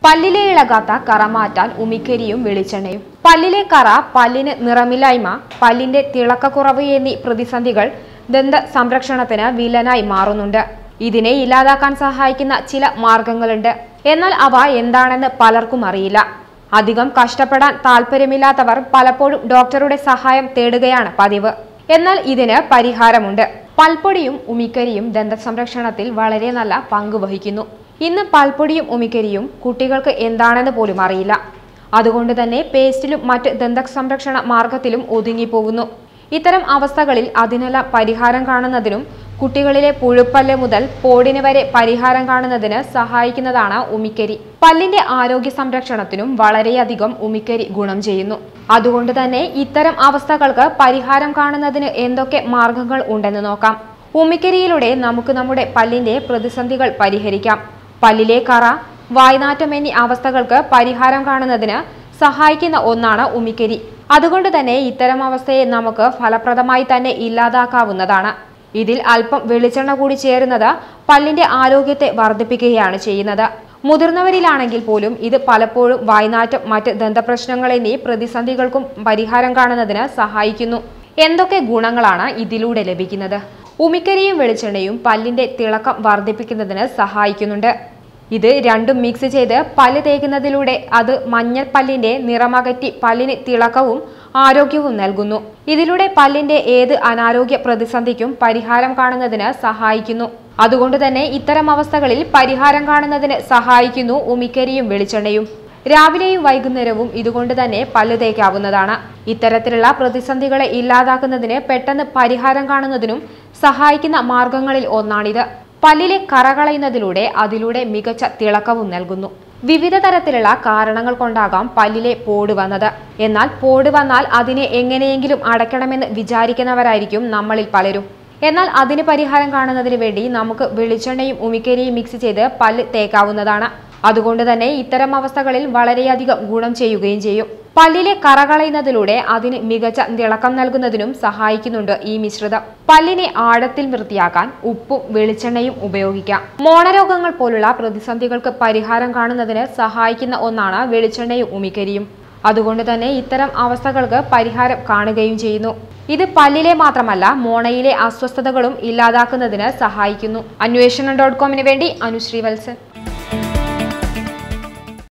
പല്ലിലെ ഇളകാത്ത കറ മാറ്റാൻ ഉമിക്കരിയും വെളിച്ചെണ്ണയും പല്ലിലെ കറ പല്ലിന് നിറമില്ലായ്മ പല്ലിന്റെ തിളക്കക്കുറവ് എന്നീ പ്രതിസന്ധികൾ ദന്ത സംരക്ഷണത്തിന് വില്ലനായി മാറുന്നുണ്ട് ഇതിനെ ഇല്ലാതാക്കാൻ സഹായിക്കുന്ന ചില മാർഗങ്ങളുണ്ട് എന്നാൽ അവ എന്താണെന്ന് പലർക്കും അറിയില്ല അധികം കഷ്ടപ്പെടാൻ താല്പര്യമില്ലാത്തവർ പലപ്പോഴും ഡോക്ടറുടെ സഹായം തേടുകയാണ് പതിവ് എന്നാൽ ഇതിന് പരിഹാരമുണ്ട് പൽപ്പൊടിയും ഉമിക്കരിയും ദന്ത സംരക്ഷണത്തിൽ വളരെ നല്ല പങ്ക് വഹിക്കുന്നു ഇന്ന് പൽപ്പൊടിയും ഉമിക്കരിയും കുട്ടികൾക്ക് എന്താണെന്ന് പോലും അറിയില്ല അതുകൊണ്ട് തന്നെ പേസ്റ്റിലും മറ്റ് ദന്ത സംരക്ഷണ മാർഗത്തിലും ഒതുങ്ങിപ്പോകുന്നു ഇത്തരം അവസ്ഥകളിൽ അതിനെല്ലാം പരിഹാരം കാണുന്നതിനും കുട്ടികളിലെ പുഴുപ്പല്ല് മുതൽ പോടിന് വരെ പരിഹാരം കാണുന്നതിന് സഹായിക്കുന്നതാണ് ഉമിക്കരി പല്ലിന്റെ ആരോഗ്യ സംരക്ഷണത്തിനും വളരെയധികം ഉമിക്കരി ഗുണം ചെയ്യുന്നു അതുകൊണ്ട് തന്നെ ഇത്തരം അവസ്ഥകൾക്ക് പരിഹാരം കാണുന്നതിന് എന്തൊക്കെ മാർഗങ്ങൾ ഉണ്ടെന്ന് നോക്കാം ഉമിക്കരിയിലൂടെ നമുക്ക് നമ്മുടെ പല്ലിന്റെ പ്രതിസന്ധികൾ പരിഹരിക്കാം പല്ലിലെ കറ വായ്നാറ്റം എന്നീ അവസ്ഥകൾക്ക് പരിഹാരം കാണുന്നതിന് സഹായിക്കുന്ന ഒന്നാണ് ഉമിക്കരി അതുകൊണ്ട് തന്നെ ഇത്തരം അവസ്ഥയെ നമുക്ക് ഫലപ്രദമായി തന്നെ ഇല്ലാതാക്കാവുന്നതാണ് ഇതിൽ അല്പം വെളിച്ചെണ്ണ കൂടി ചേരുന്നത് പല്ലിന്റെ ആരോഗ്യത്തെ വർദ്ധിപ്പിക്കുകയാണ് ചെയ്യുന്നത് മുതിർന്നവരിലാണെങ്കിൽ പോലും ഇത് പലപ്പോഴും വായ്നാറ്റം മറ്റ് ദന്തപ്രശ്നങ്ങൾ എന്നീ പ്രതിസന്ധികൾക്കും പരിഹാരം കാണുന്നതിന് സഹായിക്കുന്നു എന്തൊക്കെ ഗുണങ്ങളാണ് ഇതിലൂടെ ലഭിക്കുന്നത് ഉമിക്കരിയും വെളിച്ചെണ്ണയും പല്ലിന്റെ തിളക്കം വർദ്ധിപ്പിക്കുന്നതിന് സഹായിക്കുന്നുണ്ട് ഇത് രണ്ടും മിക്സ് ചെയ്ത് പല്ല് തേക്കുന്നതിലൂടെ അത് മഞ്ഞൾ പല്ലിന്റെ നിറമകറ്റി പല്ലിന് തിളക്കവും ആരോഗ്യവും നൽകുന്നു ഇതിലൂടെ പല്ലിന്റെ ഏത് അനാരോഗ്യ പ്രതിസന്ധിക്കും പരിഹാരം കാണുന്നതിന് സഹായിക്കുന്നു അതുകൊണ്ട് തന്നെ ഇത്തരം അവസ്ഥകളിൽ പരിഹാരം കാണുന്നതിന് സഹായിക്കുന്നു ഉമിക്കരിയും വെളിച്ചെണ്ണയും രാവിലെയും വൈകുന്നേരവും ഇതുകൊണ്ട് തന്നെ പല്ല് തേക്കാവുന്നതാണ് ഇത്തരത്തിലുള്ള പ്രതിസന്ധികളെ ഇല്ലാതാക്കുന്നതിന് പെട്ടെന്ന് പരിഹാരം കാണുന്നതിനും സഹായിക്കുന്ന മാർഗങ്ങളിൽ ഒന്നാണിത് പല്ലിലെ കറ കളയുന്നതിലൂടെ അതിലൂടെ മികച്ച തിളക്കവും നൽകുന്നു വിവിധ തരത്തിലുള്ള കാരണങ്ങൾ കൊണ്ടാകാം പല്ലിലെ പോട് വന്നത് എന്നാൽ പോട് വന്നാൽ അതിനെ എങ്ങനെയെങ്കിലും അടയ്ക്കണമെന്ന് വിചാരിക്കുന്നവരായിരിക്കും നമ്മളിൽ പലരും എന്നാൽ അതിന് പരിഹാരം കാണുന്നതിന് വേണ്ടി നമുക്ക് വെളിച്ചെണ്ണയും ഉമിക്കരിയും മിക്സ് ചെയ്ത് പല്ല് തേക്കാവുന്നതാണ് അതുകൊണ്ട് തന്നെ ഇത്തരം അവസ്ഥകളിൽ വളരെയധികം ഗുണം ചെയ്യുകയും ചെയ്യും പല്ലിലെ കറ കളയുന്നതിലൂടെ അതിന് മികച്ച തിളക്കം നൽകുന്നതിനും സഹായിക്കുന്നുണ്ട് ഈ മിശ്രിതം പല്ലിനെ ആഴത്തിൽ വൃത്തിയാക്കാൻ ഉപ്പും വെളിച്ചെണ്ണയും ഉപയോഗിക്കാം മോണരോഗങ്ങൾ പോലുള്ള പ്രതിസന്ധികൾക്ക് പരിഹാരം കാണുന്നതിന് സഹായിക്കുന്ന ഒന്നാണ് വെളിച്ചെണ്ണയും ഉമിക്കരിയും അതുകൊണ്ട് തന്നെ ഇത്തരം അവസ്ഥകൾക്ക് പരിഹാരം കാണുകയും ചെയ്യുന്നു ഇത് പല്ലിലെ മാത്രമല്ല മോണയിലെ അസ്വസ്ഥതകളും ഇല്ലാതാക്കുന്നതിന് സഹായിക്കുന്നു അന്വേഷണം ഡോട്ട് കോമിന് വേണ്ടി അനുശ്രീ വത്സൻ